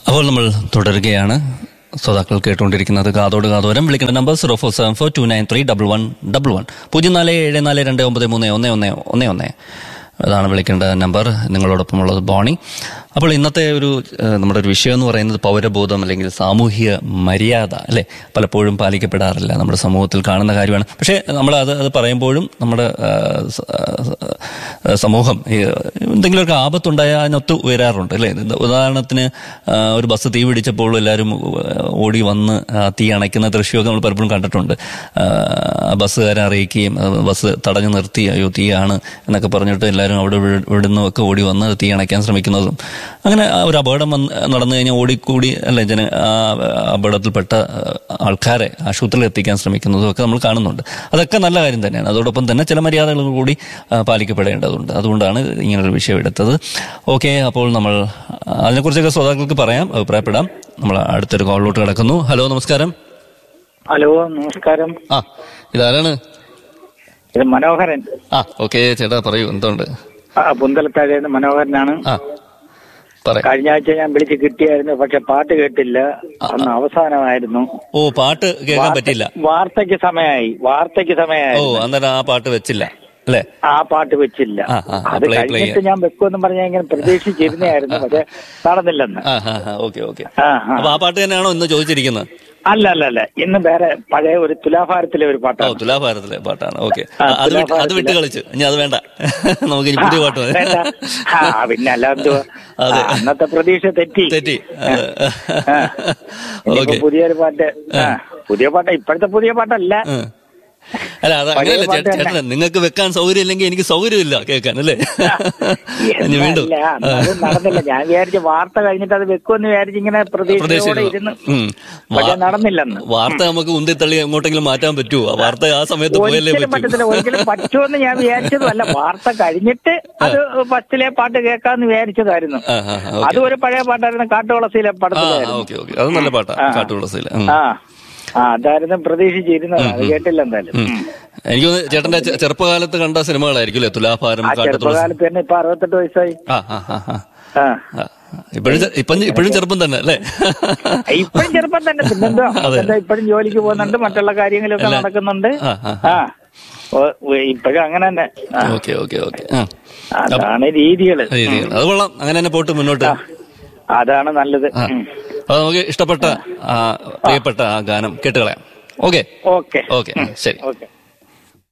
അപ്പോൾ നമ്മൾ തുടരുകയാണ് ശ്രോതാക്കൾ കേട്ടുകൊണ്ടിരിക്കുന്നത് കാതോട് കാതോരം വിളിക്കേണ്ട number zero four seven four two nine three double one double one പൂജ്യം നാല് ഏഴ് നാല് രണ്ട് ഒമ്പത് മൂന്ന് ഒന്ന് ഒന്ന് ഒന്ന് ഒന്ന് അതാണ് വിളിക്കേണ്ട നമ്പർ നിങ്ങളോടൊപ്പമുള്ളത് ബോണി അപ്പോൾ ഇന്നത്തെ ഒരു ഏഹ്, നമ്മുടെ ഒരു വിഷയം എന്ന് പറയുന്നത് പൗരബോധം അല്ലെങ്കിൽ സാമൂഹിക മര്യാദ അല്ലെ പലപ്പോഴും പാലിക്കപ്പെടാറില്ല നമ്മുടെ സമൂഹത്തിൽ കാണുന്ന കാര്യമാണ് പക്ഷേ നമ്മൾ അത് അത് പറയുമ്പോഴും നമ്മുടെ ഏഹ്, സ- ഏഹ്, സമൂഹം ഈ എന്തെങ്കിലുമൊക്കെ ആപത്തുണ്ടായാൽ അതിനൊത്ത് ഉയരാറുണ്ട് അല്ലേ ഇത് ഉദാഹരണത്തിന് ആ, ഒരു ബസ് തീ പിടിച്ചപ്പോൾ എല്ലാവരും ഓടി വന്ന് ആ തീ അണയ്ക്കുന്ന ദൃശ്യമൊക്കെ നമ്മൾ പലപ്പോഴും കണ്ടിട്ടുണ്ട് ആ, ആ ബസ്സുകാരെ അറിയിക്കുകയും ആ, ബസ് തടഞ്ഞു നിർത്തി അയ്യോ തീയാണ് എന്നൊക്കെ പറഞ്ഞിട്ട് എല്ലാവരും അവിടെ ഇവിടെ- ഇവിടുന്ന് ഒക്കെ ഓടി വന്ന് തീ അണയ്ക്കാൻ ശ്രമിക്കുന്നതും അങ്ങനെ ആ ഒരു അപകടം വന്ന് നടന്നു കഴിഞ്ഞാൽ ഓടിക്കൂടി അല്ലെ ജന ആ അപകടത്തിൽപ്പെട്ട ആൾക്കാരെ ആശുപത്രിയിൽ എത്തിക്കാൻ ശ്രമിക്കുന്നതും ഒക്കെ നമ്മൾ കാണുന്നുണ്ട് അതൊക്കെ നല്ല കാര്യം തന്നെയാണ് അതോടൊപ്പം തന്നെ ചില മര്യാദകൾ കൂടി ആ, പാലിക്കപ്പെടേണ്ടതുണ്ട് അതുകൊണ്ടാണ് ഇങ്ങനൊരു വിഷയം എടുത്തത് ഓക്കെ അപ്പോൾ നമ്മൾ അതിനെക്കുറിച്ചൊക്കെ ശ്രോതാക്കൾക്ക് പറയാം അഭിപ്രായപ്പെടാം നമ്മൾ അടുത്തൊരു കോളിലോട്ട് കിടക്കുന്നു ഹലോ നമസ്കാരം ഹലോ നമസ്കാരം ആ ഇതാരാണ് ഇത് മനോഹരൻ ആ ഓക്കെ ചേട്ടാ പറയൂ എന്തുണ്ട് ആ, പുന്തലത്താഴേന്ന് മനോഹരനാണ് ആ പറയാം കഴിഞ്ഞ ആഴ്ച ഞാൻ വിളിച്ച് കിട്ടിയായിരുന്നു പക്ഷെ പാട്ട് കേട്ടില്ല അന്ന് അവസാനമായിരുന്നു ഓ പാട്ട് കേൾക്കാൻ പറ്റില്ല വാർത്തയ്ക്ക് സമയമായി വാർത്തയ്ക്ക് ഓ സമയമായി അന്നേരം ആ പാട്ട് വെച്ചില്ല അല്ലേ ആ പാട്ട് വെച്ചില്ല ആ, ആ, അത് play, play കഴിഞ്ഞിട്ട് ഞാൻ വെക്കുമെന്ന് പറഞ്ഞാൽ ഇങ്ങനെ പ്രതീക്ഷിച്ചിരുന്നായിരുന്നു പക്ഷെ നടന്നില്ലെന്ന് ആ ഹാ ഹാ ഓക്കെ ഓക്കെ ആ ആ. അപ്പൊ ആ പാട്ട് തന്നെയാണോ ഇന്ന് ചോദിച്ചിരിക്കുന്നത് അല്ല അല്ല അല്ല ഇന്ന് വേറെ പഴയ ഒരു തുലാഭാരത്തിലെ ഒരു ഓ പാട്ടാണ് തുലാഭാരത്തിലെ പാട്ടാണ് ഓക്കെ ആ, അത് വിട്ട് അത് വിട്ട് തുലാഭാരത്തിലെ- കളിച്ചു ഇനി അത് വേണ്ട നമുക്ക് ഇനി പുതിയ പാട്ട് മതി വേണ്ട. ആ പിന്നെ അല്ലാതെ അതെ. അന്നത്തെ പ്രതീക്ഷ തെറ്റി തെറ്റി ആ. ഇനിയിപ്പോ ഓക്കെ പുതിയൊരു പാട്ട് ആ, പുതിയ പാട്ട് ഇപ്പോഴത്തെ പുതിയ പാട്ടല്ല അല്ല അത് പഴയ അങ്ങനെയല്ല പാട്ട് ചേട്ടൻ തന്നെ. നിങ്ങൾക്ക് വെക്കാൻ സൗകര്യം ഇല്ലെങ്കിൽ എനിക്ക് സൗകര്യമില്ല കേൾക്കാൻ അല്ലേ ഇനി വീണ്ടും അല്ല, അത് നടന്നില്ല ഞാൻ വിചാരിച്ചു വാർത്ത കഴിഞ്ഞിട്ട് അത് വെക്കുമെന്ന് വിചാരിച്ച് ഇങ്ങനെ പ്രതീക്ഷയോടെ പ്രതീക്ഷിക്കുന്നു. ഇരുന്നു ഉം. പക്ഷെ വാ- നടന്നില്ലെന്ന് വാർത്ത നമുക്ക് ഉന്തിത്തള്ളി എങ്ങോട്ടെങ്കിലും മാറ്റാൻ പറ്റുമോ ആ വാർത്ത ആ സമയത്ത് പോയല്ലേ ഒരിക്കലും പറ്റത്തില്ല പറ്റൂ ഒരിക്കലും പറ്റുമെന്ന് ഞാൻ വിചാരിച്ചതും അല്ല വാർത്ത കഴിഞ്ഞിട്ട് അത് ഫസ്റ്റിലെ പാട്ട് കേൾക്കാന്ന് വിചാരിച്ചതായിരുന്നു ആ, ആ, ആ, ഓക്കെ. അതും ഒരു പഴയ പാട്ടായിരുന്നു കാട്ടുവളസിയിലെ ആ പടത്തിലായിരുന്നു ഓക്കെ ഓക്കെ അത് നല്ല പാട്ടാ ആ. കാട്ടുകുളസിൽ ആ ആ അതായിരുന്നു പ്രതീക്ഷിച്ചിരുന്നത് അത് കേട്ടില്ല എന്തായാലും ഉം. എനിക്ക് തോന്നുന്നു ചേട്ടന്റെ ചെ- ചെറുപ്പകാലത്ത് കണ്ട സിനിമകളായിരിക്കും അല്ലേ തുലാഭാരം ആ കാട്ടുതുളസി ചെറുപ്പകാലത്ത് തന്നെ ഇപ്പൊ അറുപത്തെട്ട് വയസ്സായി ആ ആ ആ ആ ആ ആ. ഇപ്പോഴും ചെ- ഇപ്പം ഇപ്പോഴും ചെറുപ്പം തന്നെ അല്ലേ ഇപ്പഴും ചെറുപ്പം തന്നെ പിന്നെന്തോ അതെ. എന്താ ഇപ്പഴും ജോലിക്ക് പോകുന്നുണ്ട് മറ്റുള്ള കാര്യങ്ങളൊക്കെ എല്ലാം. നടക്കുന്നുണ്ട് ആ, ആ, ആ ഓ, ഓ, ഇപ്പഴും അങ്ങനെ തന്നെ ആ, ഓക്കെ ഓക്കെ ഓക്കെ ആ അതാണ് രീതികള് രീതികൾ. അത് കൊള്ളാം അങ്ങനെ തന്നെ പോട്ട് മുന്നോട്ട് ആ, അതാണ് നല്ലത് ആ. ഉം. അപ്പൊ നമുക്ക് ഇഷ്ടപ്പെട്ട ആ, പ്രിയപ്പെട്ട ആ ഗാനം കേട്ടുകളയാം ഓക്കെ ഓക്കെ ഓക്കെ ശരി ഓക്കെ